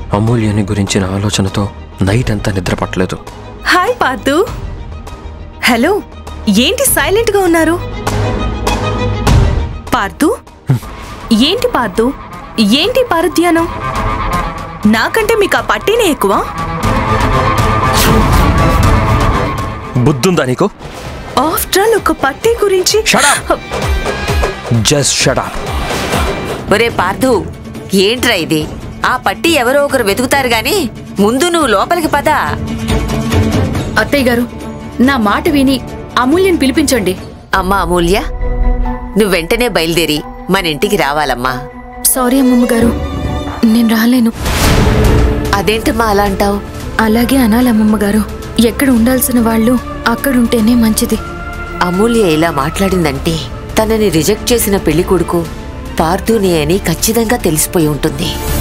అమూల్యని గురించిన ఆలోచనతో నైట్ అంతా నిద్ర పట్టలేదు హాయ్ పార్థు హలో ఏంటి సైలెంట్ గా ఉన్నారు పార్థు ఏంటి పార్థు ఏంటి పారధ్యానం నాకంటే మీకు ఆ పట్టీనే ఎక్కువ బుద్ధుందా నీకు ఆఫ్టర్ ఆల్ ఒక పట్టీ గురించి జస్ట్ షడా ఒరే పార్థు ఏంట్రా ఇది ఆ పట్టి ఎవరో ఒకరు వెతుకుతారు గాని ముందు నువ్వు లోపలికి పద అత్తయ్య గారు నా మాట విని అమూల్యని పిలిపించండి అమ్మా అమూల్య నువ్వు వెంటనే బయలుదేరి మన ఇంటికి రావాలమ్మా సారీ అమ్మమ్మ గారు నేను రాలేను అదేంటమ్మా అలా అంటావు అలాగే అనాలి అమ్మమ్మ గారు ఎక్కడ ఉండాల్సిన వాళ్ళు అక్కడ ఉంటేనే మంచిది అమూల్య ఇలా మాట్లాడిందంటే తనని రిజెక్ట్ చేసిన పెళ్లి కొడుకు పార్థునే అని ఖచ్చితంగా తెలిసిపోయి ఉంటుంది